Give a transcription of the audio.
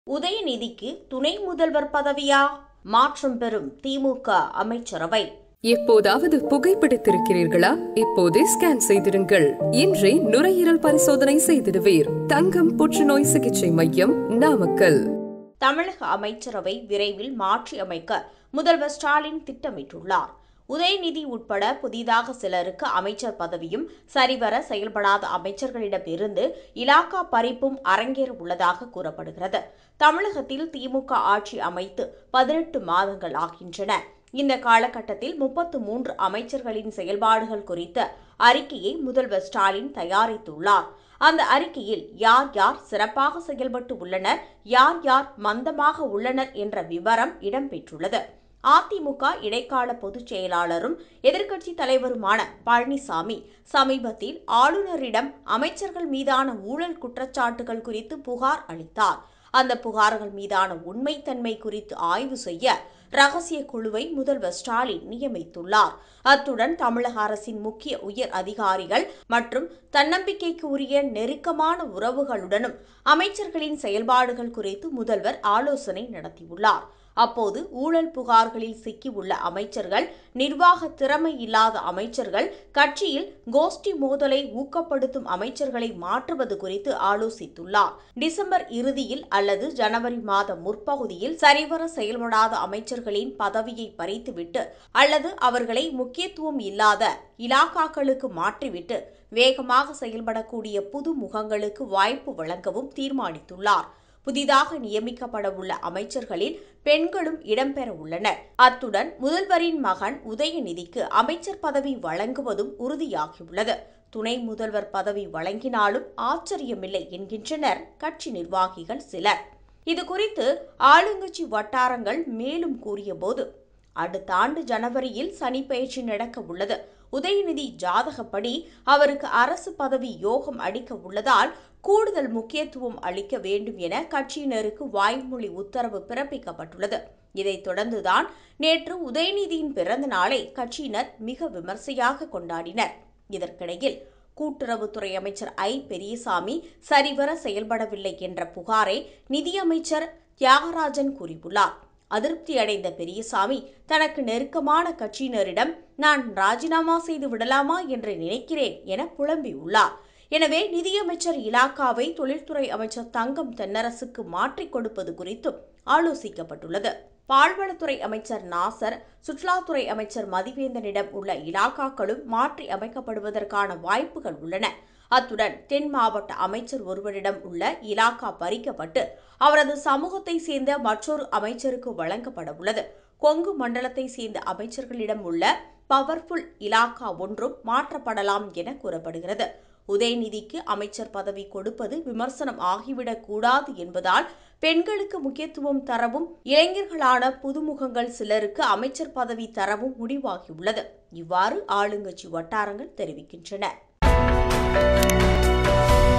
உதயநிதிக்கு துணை முதல்வர் பதவியா மாற்றம் பெறும் திமுக அமைச்சரவை எப்போதாவது புகைப்பிடித்திருக்கிறீர்களா இப்போதே ஸ்கேன் செய்திருங்கள் இன்றே நுரையீரல் பரிசோதனை செய்திடுவீர் தங்கம் புற்றுநோய் சிகிச்சை மையம் நாமக்கல் தமிழக அமைச்சரவை விரைவில் மாற்றி அமைக்க முதல்வர் ஸ்டாலின் திட்டமிட்டுள்ளார் உதயநிதி உட்பட புதிதாக சிலருக்கு அமைச்சர் பதவியும் சரிவர செயல்படாத அமைச்சர்களிடம் இருந்து இலாக்கா பறிப்பும் அரங்கேற உள்ளதாக கூறப்படுகிறது தமிழகத்தில் திமுக ஆட்சி அமைத்து பதினெட்டு மாதங்கள் ஆகின்றன இந்த காலகட்டத்தில் முப்பத்து மூன்று அமைச்சர்களின் செயல்பாடுகள் குறித்த அறிக்கையை முதல்வர் ஸ்டாலின் தயாரித்துள்ளார் அந்த அறிக்கையில் யார் யார் சிறப்பாக செயல்பட்டு உள்ளனர் யார் யார் மந்தமாக உள்ளனர் என்ற விவரம் இடம்பெற்றுள்ளது அதிமுக இடைக்கால பொதுச் செயலாளரும் எதிர்க்கட்சித் தலைவருமான பழனிசாமி சமீபத்தில் ஆளுநரிடம் அமைச்சர்கள் மீதான ஊழல் குற்றச்சாட்டுகள் குறித்து புகார் அளித்தார் அந்த புகார்கள் மீதான உண்மைத்தன்மை குறித்து ஆய்வு செய்ய ரகசிய குழுவை முதல்வர் ஸ்டாலின் நியமித்துள்ளார் அத்துடன் தமிழக அரசின் முக்கிய உயர் அதிகாரிகள் மற்றும் தன்னம்பிக்கைக்கு உரிய நெருக்கமான உறவுகளுடனும் அமைச்சர்களின் செயல்பாடுகள் குறித்து முதல்வர் ஆலோசனை நடத்தியுள்ளார் அப்போது ஊழல் புகார்களில் சிக்கியுள்ள அமைச்சர்கள் நிர்வாக திறமை இல்லாத அமைச்சர்கள் கட்சியில் கோஷ்டி மோதலை ஊக்கப்படுத்தும் அமைச்சர்களை மாற்றுவது குறித்து ஆலோசித்துள்ளார் டிசம்பர் இறுதியில் அல்லது ஜனவரி மாத முற்பகுதியில் சரிவர செயல்படாத அமைச்சர்களின் பதவியை பறித்துவிட்டு அல்லது அவர்களை முக்கியத்துவம் இல்லாத இலாக்காக்களுக்கு மாற்றிவிட்டு வேகமாக செயல்படக்கூடிய புது முகங்களுக்கு வாய்ப்பு வழங்கவும் தீர்மானித்துள்ளார் புதிதாக நியமிக்கப்பட உள்ள அமைச்சர்களில் பெண்களும் இடம்பெற உள்ளனர் அத்துடன் முதல்வரின் மகன் உதயநிதிக்கு அமைச்சர் பதவி வழங்குவதும் உறுதியாகியுள்ளது துணை முதல்வர் பதவி வழங்கினாலும் ஆச்சரியமில்லை என்கின்றனர் கட்சி நிர்வாகிகள் சிலர் இதுகுறித்து ஆளுங்கட்சி வட்டாரங்கள் மேலும் கூறியபோது அடுத்த ஆண்டு ஜனவரியில் சனி பயிற்சி நடக்க உள்ளது உதயநிதி ஜாதகப்படி அவருக்கு அரசு பதவி யோகம் அளிக்க உள்ளதால் கூடுதல் முக்கியத்துவம் அளிக்க வேண்டும் என கட்சியினருக்கு வாய்மொழி உத்தரவு பிறப்பிக்கப்பட்டுள்ளது இதைத் தொடர்ந்துதான் நேற்று உதயநிதியின் பிறந்த நாளை கட்சியினர் மிக விமர்சையாக கொண்டாடினர் இதற்கிடையில் கூட்டுறவுத்துறை அமைச்சர் ஐ பெரியசாமி சரிவர செயல்படவில்லை என்ற புகாரை நிதியமைச்சர் தியாகராஜன் கூறியுள்ளார் அதிருப்தி அடைந்த பெரியசாமி தனக்கு நெருக்கமான கட்சியினரிடம் நான் ராஜினாமா செய்து விடலாமா என்று நினைக்கிறேன் என புலம்பியுள்ளார் எனவே நிதியமைச்சர் இலாக்காவை தொழில்துறை அமைச்சர் தங்கம் தென்னரசுக்கு மாற்றிக் கொடுப்பது குறித்தும் ஆலோசிக்கப்பட்டுள்ளது பால்வளத்துறை அமைச்சர் நாசர் சுற்றுலாத்துறை அமைச்சர் மதிவேந்தனிடம் உள்ள இலாக்காக்களும் மாற்றி அமைக்கப்படுவதற்கான வாய்ப்புகள் உள்ளன அத்துடன் தென் மாவட்ட அமைச்சர் ஒருவரிடம் உள்ள இலாக்கா பறிக்கப்பட்டு அவரது சமூகத்தை சேர்ந்த மற்றொரு அமைச்சருக்கு வழங்கப்பட உள்ளது கொங்கு மண்டலத்தை சேர்ந்த அமைச்சர்களிடம் உள்ள பவர்ஃபுல் இலாக்கா ஒன்றும் மாற்றப்படலாம் என கூறப்படுகிறது உதயநிதிக்கு அமைச்சர் பதவி கொடுப்பது விமர்சனம் ஆகிவிடக் கூடாது என்பதால் பெண்களுக்கு முக்கியத்துவம் தரவும் இளைஞர்களான புதுமுகங்கள் சிலருக்கு அமைச்சர் பதவி தரவும் முடிவாகியுள்ளது இவ்வாறு ஆளுங்கட்சி வட்டாரங்கள் தெரிவிக்கின்றன